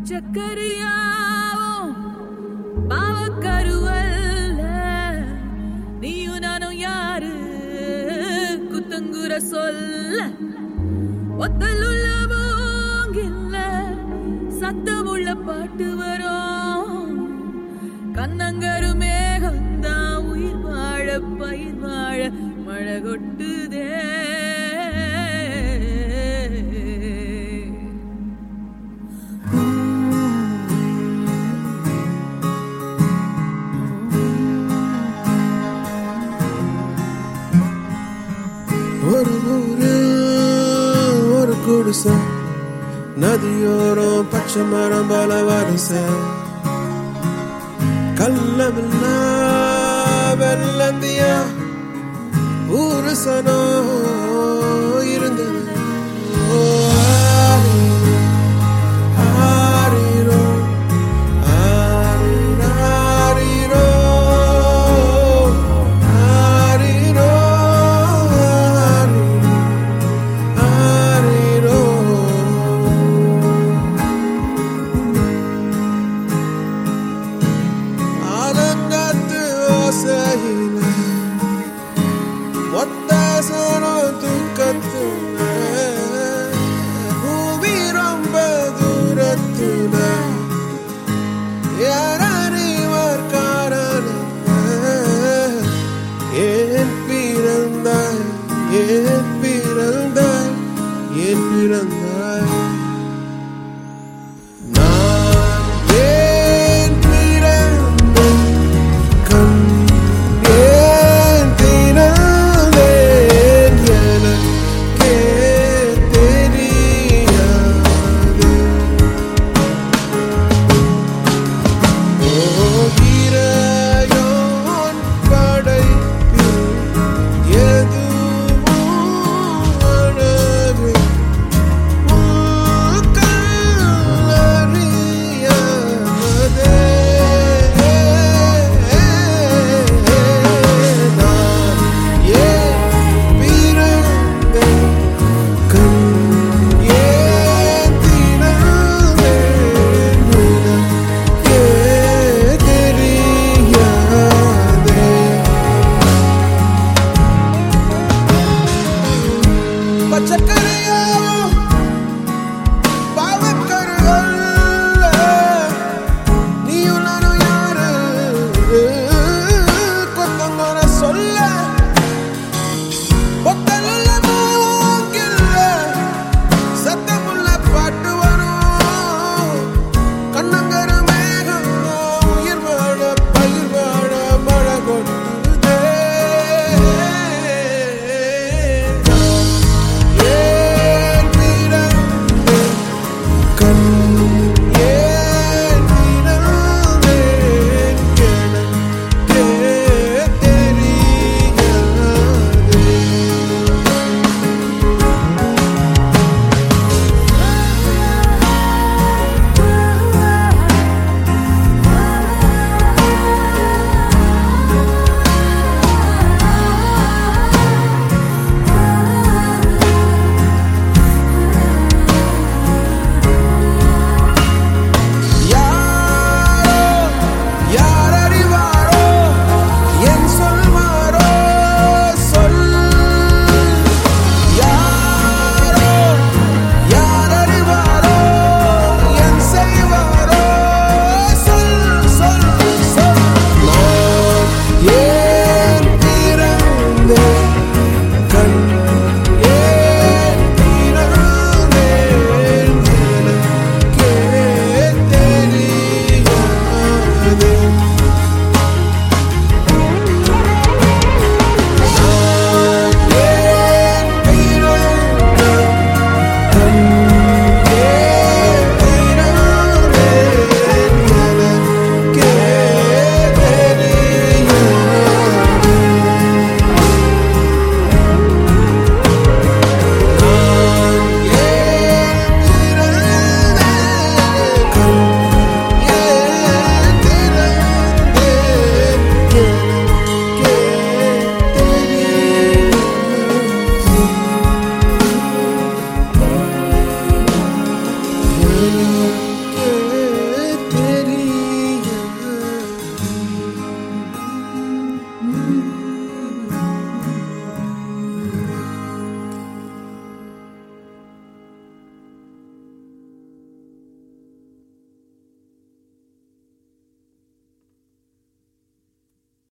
சக்கரையாவும் பாவக்கருவல்ல நீயும் நானும் யாரு குத்தங்குற சொல்ல ஒத்தலுள்ள மூங்கில்ல சத்தமுள்ள பாட்டு வரும் கண்ணங்கரு மேகம்தான் உயிர் வாழ பயிர் வாழ மழை கொட்டுதே ஒரு ஊரு ஒரு குடிசை நதியோரம் பச்சை மரம் பல வரிசை கள்ளமில்லா வெள்ளந்தியா ஊரு சனோ இருந்தது ஓ, ஆரிரோ, ஆரிரோ, ஆரிரோ, ஆரிரோ, ஆரிரோ, ஆரிரோ. ஆலங்காத்து ஓசையில ஒத்தாசனம் தூக்கத்துல பூமி ரொம்ப தூரத்துல யாரறிவார் காரணம் ஏன் பிறந்தாய் ஏன் பிறந்தாய் ஏன் பிறந்தாய் நான் ஏன் பிறந்தேன் கண் ஏன் திறந்தேன் எனக்கே தெரியாது ஓகிரையோன் படைப்பில் எதுவும் அழகு கல்லறியாதே நான் ஏன் பிறந்தேன் கண் ஏன் திறந்தேன் எனக்கே தெரியாதே பச்சைக்கரையா